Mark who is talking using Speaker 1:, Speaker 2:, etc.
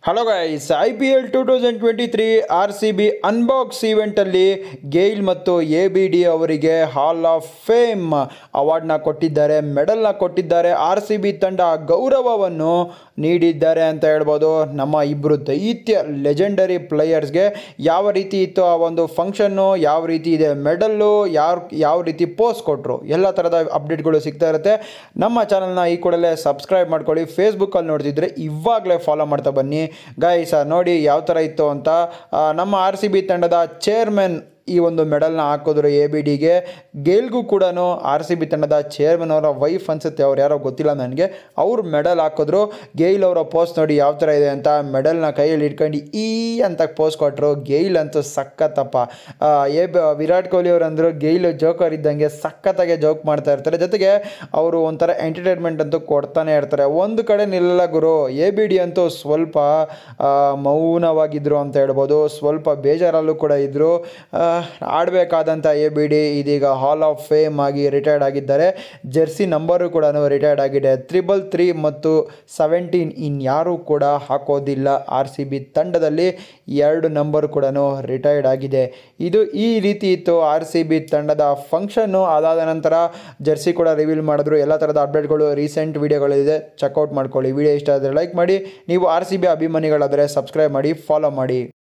Speaker 1: hello guys I P L two thousand twenty three R C B unbox ಈವೆಂಟಲ್ಲಿ Gayle ಮತ್ತು A B D ಅವರಿಗೆ ಹಾಲ್ of fame ಅವಾರ್ಡ್ನ ಕೊಟ್ಟಿದ್ದಾರೆ ಮೆಡಲ್ನ ಕೊಟ್ಟಿದ್ದಾರೆ R C B ತಂಡ ಗೌರವವನ್ನು ನೀಡಿದ್ದಾರೆ ಅಂತ ಹೇಳ್ಬೋದು ನಮ್ಮ ಇಬ್ಬರು ದೈತ್ಯ ಲೆಜೆಂಡರಿ ಪ್ಲೇಯರ್ಸ್ಗೆ ಯಾವ ರೀತಿ ಇತ್ತು ಆ ಒಂದು ಫಂಕ್ಷನ್ನು ಯಾವ ರೀತಿ ಇದೆ ಮೆಡಲ್ಲು ಯಾವ ಯಾವ ರೀತಿ ಪೋಸ್ಟ್ ಕೊಟ್ಟರು ಎಲ್ಲ ಥರದ ಅಪ್ಡೇಟ್ಗಳು ಸಿಗ್ತಾ ಇರುತ್ತೆ ನಮ್ಮ ಚಾನಲ್ನ ಈ ಕೂಡಲೇ ಸಬ್ಸ್ಕ್ರೈಬ್ ಮಾಡ್ಕೊಳ್ಳಿ ಫೇಸ್ಬುಕ್ಕಲ್ಲಿ ನೋಡ್ತಿದ್ರೆ ಇವಾಗಲೇ ಫಾಲೋ ಮಾಡ್ತಾ ಬನ್ನಿ ಗಾಯ್ಸ ನೋಡಿ ಯಾವ ಥರ ಇತ್ತು ಅಂತ ಆ, ನಮ್ಮ ಆರ್ ಸಿ ಬಿ ತಂಡದ ಚೇರ್ಮನ್ ಈ ಒಂದು ಮೆಡಲ್ನ ಹಾಕಿದ್ರು ಎ ಬಿ ಡಿಗೆ ಗೇಲ್ಗೂ ಕೂಡ ಆರ್ ಸಿ ಬಿ ತಂಡದ ಚೇರ್ಮನ್ ಅವರ ವೈಫ್ ಅನ್ಸುತ್ತೆ ಅವ್ರು ಯಾರೋ ಗೊತ್ತಿಲ್ಲ ನನಗೆ ಅವ್ರು ಮೆಡಲ್ ಹಾಕಿದ್ರು ಗೇಲ್ ಅವರ ಪೋಸ್ಟ್ ನೋಡಿ ಯಾವ ಥರ ಇದೆ ಅಂತ ಮೆಡಲ್ನ ಕೈಯಲ್ಲಿ ಇಟ್ಕೊಂಡು ಈ ಅಂತ ಪೋಸ್ಟ್ ಕೊಟ್ಟರು ಗೇಲ್ ಅಂತೂ ಸಖತ್ತಪ್ಪ ಆ, ಎ ಬ ವಿರಾಟ್ ಕೊಹ್ಲಿ ಅವರು ಅಂದರು ಗೇಲ್ ಜೋಕರ್ ಇದ್ದಂಗೆ ಸಖತ್ತಾಗೆ ಜೋಕ್ ಮಾಡ್ತಾ ಇರ್ತಾರೆ ಜೊತೆಗೆ ಅವರು ಒಂಥರ ಎಂಟರ್ಟೈನ್ಮೆಂಟ್ ಅಂತೂ ಕೊಡ್ತಾನೆ ಇರ್ತಾರೆ ಒಂದು ಕಡೆ ನಿಲ್ಲ ಗುರು ಎ ಬಿ ಡಿ ಅಂತೂ ಸ್ವಲ್ಪ ಆ, ಮೌನವಾಗಿದ್ದರು ಅಂತ ಹೇಳ್ಬೋದು ಸ್ವಲ್ಪ ಬೇಜಾರಲ್ಲೂ ಕೂಡ ಇದ್ದರು ಆಡಬೇಕಾದಂಥ ಎ ಬಿ ಡಿ ಇದೀಗ ಹಾಲ್ ಆಫ್ ಫೇಮ್ ಆಗಿ ರಿಟೈರ್ಡ್ ಆಗಿದ್ದಾರೆ ಜೆರ್ಸಿ ನಂಬರು ಕೂಡ ರಿಟೈರ್ಡ್ ಆಗಿದೆ ತ್ರಿಬಲ್ ತ್ರೀ ಮತ್ತು ಸೆವೆಂಟೀನ್ ಇನ್ಯಾರೂ ಕೂಡ ಹಾಕೋದಿಲ್ಲ ಆರ್ ಸಿ ಬಿ ತಂಡದಲ್ಲಿ ಎರಡು ನಂಬರ್ ಕೂಡ ರಿಟೈರ್ಡ್ ಆಗಿದೆ ಇದು ಈ ರೀತಿ ಇತ್ತು ಆರ್ ಸಿ ಬಿ ತಂಡದ ಫಂಕ್ಷನ್ನು ಅದಾದ ನಂತರ ಜೆರ್ಸಿ ಕೂಡ ರಿವೀಲ್ ಮಾಡಿದ್ರು ಎಲ್ಲ ಥರದ ಅಪ್ಡೇಟ್ಗಳು ರೀಸೆಂಟ್ ವೀಡಿಯೋಗಳಿದೆ ಚೆಕ್ಔಟ್ ಮಾಡ್ಕೊಳ್ಳಿ ವಿಡಿಯೋ ಇಷ್ಟ ಆದರೆ ಲೈಕ್ ಮಾಡಿ ನೀವು ಆರ್ ಸಿ ಬಿ ಅಭಿಮಾನಿಗಳಾದರೆ ಸಬ್ಸ್ಕ್ರೈಬ್ ಮಾಡಿ ಫಾಲೋ ಮಾಡಿ